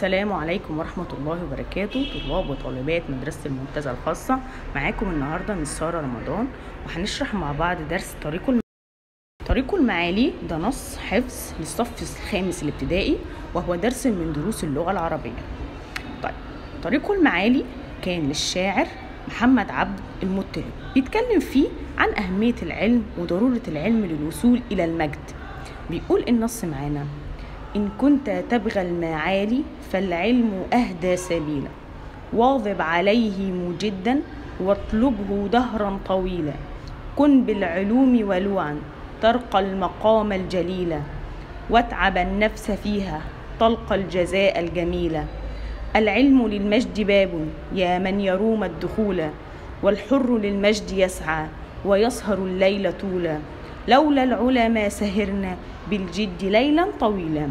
السلام عليكم ورحمة الله وبركاته طلاب وطالبات مدرسة المنتزه الخاصة معاكم النهاردة من سارة رمضان وهنشرح مع بعض درس طريق الم... طريق المعالي ده نص حفظ للصف الخامس الابتدائي وهو درس من دروس اللغة العربية طيب طريق المعالي كان للشاعر محمد عبد المطلب بيتكلم فيه عن أهمية العلم وضرورة العلم للوصول إلى المجد بيقول النص معانا إن كنت تبغى المعالي فالعلم أهدى سبيلا واظب عليه مجدا واطلبه دهرا طويلا كن بالعلوم ولوعا ترقى المقام الجليل واتعب النفس فيها تلقى الجزاء الجميل العلم للمجد باب يا من يروم الدخول والحر للمجد يسعى ويسهر الليل طولا لولا العلا ما سهرنا بالجد ليلا طويلا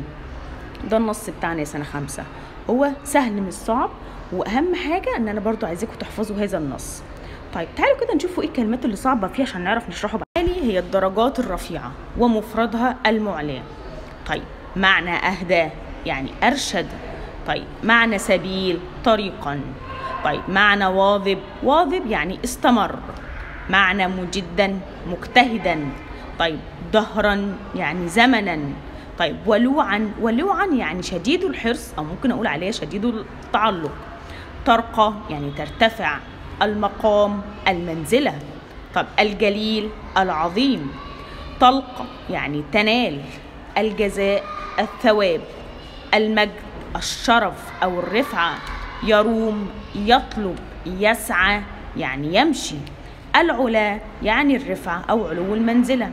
ده النص بتاعنا يا سنة خمسة هو سهل مش صعب واهم حاجة ان انا برضو عايزاكم تحفظوا هذا النص طيب تعالوا كده نشوفوا ايه الكلمات اللي صعبة فيه عشان نعرف نشرحه بعالي هي الدرجات الرفيعة ومفردها المعلى طيب معنى اهدى يعني ارشد طيب معنى سبيل طريقا طيب معنى واظب واظب يعني استمر معنى مجدا مجتهدا طيب دهرا يعني زمنا طيب ولوعا ولوعا يعني شديد الحرص او ممكن اقول عليه شديد التعلق ترقى يعني ترتفع المقام المنزله طب الجليل العظيم تلقى يعني تنال الجزاء الثواب المجد الشرف او الرفعه يروم يطلب يسعى يعني يمشي العلا يعني الرفعه او علو المنزله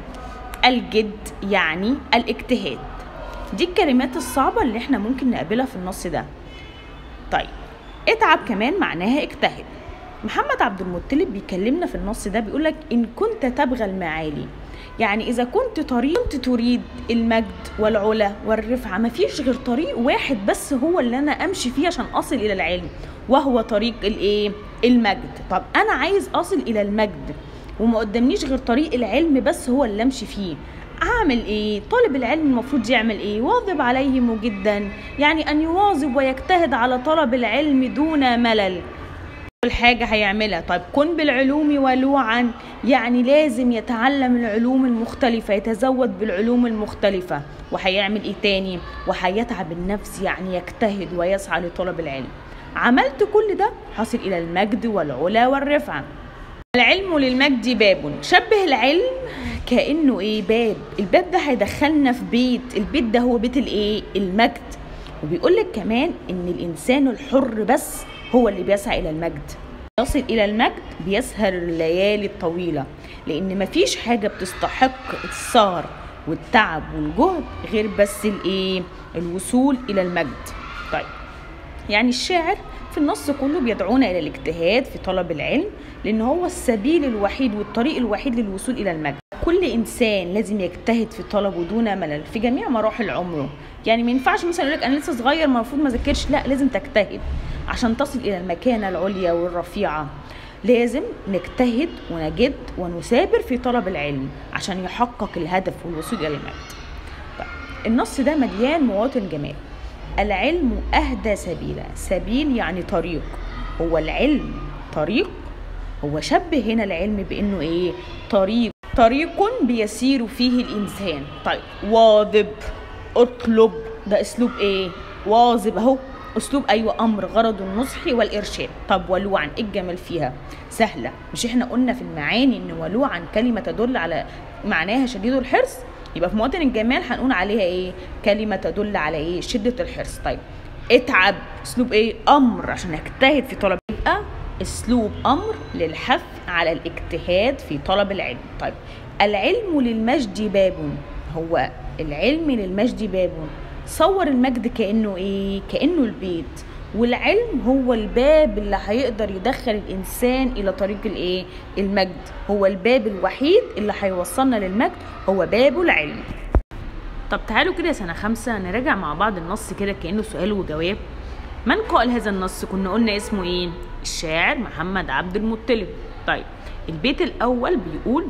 الجد يعني الاجتهاد دي الكلمات الصعبة اللي احنا ممكن نقابلها في النص ده طيب اتعب كمان معناها اجتهد محمد عبد المطلب بيكلمنا في النص ده بيقولك ان كنت تبغى المعالي يعني اذا كنت طريق كنت تريد المجد والعلا والرفعه مفيش غير طريق واحد بس هو اللي انا امشي فيه عشان اصل الى العلم وهو طريق الايه المجد طب انا عايز اصل الى المجد وما قدامنيش غير طريق العلم بس هو اللي امشي فيه اعمل ايه طالب العلم المفروض يعمل ايه واظب عليه مجدا يعني ان يواظب ويجتهد على طلب العلم دون ملل كل حاجة هيعملها طيب كن بالعلوم ولوعا يعني لازم يتعلم العلوم المختلفة يتزود بالعلوم المختلفة وهيعمل ايه تاني وهيتعب النفس يعني يجتهد ويسعى لطلب العلم عملت كل ده حصل إلى المجد والعلا والرفعة العلم للمجد باب شبه العلم كانه ايه باب الباب ده هيدخلنا في بيت البيت ده هو بيت الايه المجد وبيقول لك كمان ان الانسان الحر بس هو اللي بيسعى الى المجد يصل الى المجد بيسهر الليالي الطويله لان مفيش حاجه بتستحق السهر والتعب والجهد غير بس الايه الوصول الى المجد طيب يعني الشاعر في النص كله بيدعونا الى الاجتهاد في طلب العلم لان هو السبيل الوحيد والطريق الوحيد للوصول الى المجد كل انسان لازم يجتهد في طلبه دون ملل في جميع مراحل عمره يعني ما ينفعش مثلا يقول لك انا لسه صغير ما المفروض ما اذاكرش لا لازم تجتهد عشان تصل الى المكانه العليا والرفيعه لازم نجتهد ونجد ونثابر في طلب العلم عشان يحقق الهدف والوصول الى المجد طيب النص ده مليان مواطن جمال العلم أهدى سبيلا سبيل يعني طريق هو العلم طريق هو شبه هنا العلم بأنه إيه طريق طريق بيسير فيه الإنسان طيب واظب اطلب ده أسلوب إيه واظب أهو أسلوب أيوة أمر غرض النصح والإرشاد طب ولوعا إيه الجمال فيها سهلة مش إحنا قلنا في المعاني إن ولوعا كلمة تدل على معناها شديد الحرص يبقى في مواطن الجمال هنقول عليها ايه كلمه تدل على ايه شده الحرص طيب اتعب اسلوب ايه امر عشان اجتهد في طلب يبقى اسلوب امر للحث على الاجتهاد في طلب العلم طيب العلم للمجد باب هو العلم للمجد باب صور المجد كانه ايه كانه البيت والعلم هو الباب اللي هيقدر يدخل الانسان الى طريق الايه المجد هو الباب الوحيد اللي هيوصلنا للمجد هو باب العلم طب تعالوا كده سنه خمسة نراجع مع بعض النص كده كانه سؤال وجواب من قال هذا النص كنا قلنا اسمه ايه الشاعر محمد عبد المطلب طيب البيت الاول بيقول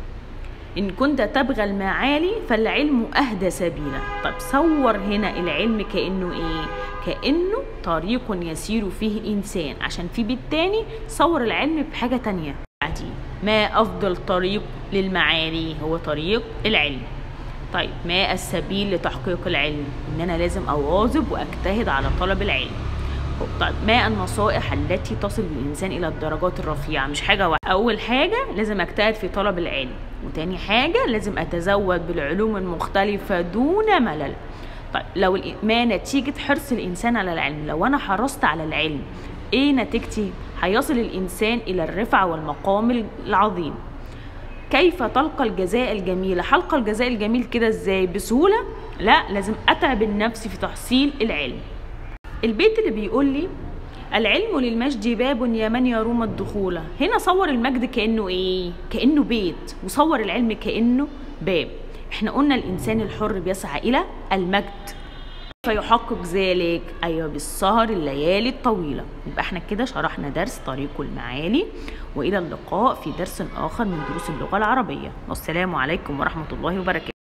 إن كنت تبغى المعالي فالعلم أهدى سبيلا طب صور هنا العلم كأنه إيه كأنه طريق يسير فيه الإنسان عشان في بيت تاني صور العلم بحاجة تانية بعدين ما أفضل طريق للمعالي هو طريق العلم طيب ما السبيل لتحقيق العلم ان انا لازم اواظب واجتهد على طلب العلم طيب ما النصائح التي تصل الانسان الى الدرجات الرفيعه مش حاجه واحده اول حاجه لازم اجتهد في طلب العلم وتاني حاجه لازم اتزود بالعلوم المختلفه دون ملل طيب لو ما نتيجه حرص الانسان على العلم لو انا حرصت على العلم ايه نتيجتي هيصل الانسان الى الرفعه والمقام العظيم كيف تلقى الجزاء الجميل حلقى الجزاء الجميل كده ازاي بسهولة لا لازم اتعب النفس في تحصيل العلم البيت اللي بيقول لي العلم للمجد باب يا من يروم الدخول هنا صور المجد كأنه ايه كأنه بيت وصور العلم كأنه باب احنا قلنا الانسان الحر بيسعى الى المجد فيحقق ذلك أيوة بالسهر الليالي الطويلة يبقى احنا كده شرحنا درس طريق المعالي وإلى اللقاء في درس آخر من دروس اللغة العربية والسلام عليكم ورحمة الله وبركاته